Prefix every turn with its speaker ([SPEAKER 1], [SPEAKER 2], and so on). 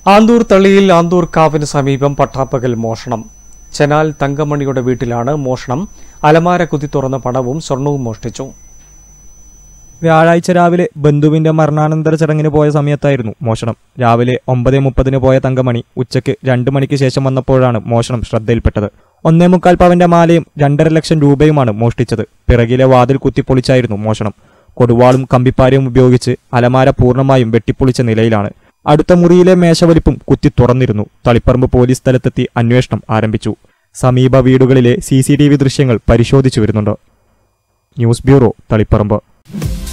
[SPEAKER 1] ആന്തൂർ തളിയിൽ ആന്തൂർ കാവിന് സമീപം പട്ടാപ്പകൽ മോഷണം ചെനാൽ തങ്കമണിയുടെ വീട്ടിലാണ് മോഷണം അലമാര കുത്തി തുറന്ന പണവും സ്വർണവും മോഷ്ടിച്ചു
[SPEAKER 2] വ്യാഴാഴ്ച രാവിലെ ബന്ധുവിന്റെ മരണാനന്തര ചടങ്ങിന് പോയ സമയത്തായിരുന്നു മോഷണം രാവിലെ ഒമ്പത് മുപ്പതിന് പോയ തങ്കമണി ഉച്ചയ്ക്ക് രണ്ട് മണിക്ക് ശേഷം വന്നപ്പോഴാണ് മോഷണം ശ്രദ്ധയിൽപ്പെട്ടത് ഒന്നേ മുക്കാൽ പവന്റെ മാലയും രണ്ടര ലക്ഷം രൂപയുമാണ് മോഷ്ടിച്ചത് പിറകിലെ വാതിൽ കുത്തിപ്പൊളിച്ചായിരുന്നു മോഷണം കൊടുവാളും കമ്പിപ്പാരയും ഉപയോഗിച്ച് അലമാര പൂർണ്ണമായും വെട്ടിപ്പൊളിച്ച നിലയിലാണ് അടുത്ത മുറിയിലെ മേശവലിപ്പും കുത്തി തുറന്നിരുന്നു തളിപ്പറമ്പ് പോലീസ് സ്ഥലത്തെത്തി അന്വേഷണം ആരംഭിച്ചു സമീപ വീടുകളിലെ സി ദൃശ്യങ്ങൾ പരിശോധിച്ചു വരുന്നുണ്ട് ന്യൂസ് ബ്യൂറോ തളിപ്പറമ്പ്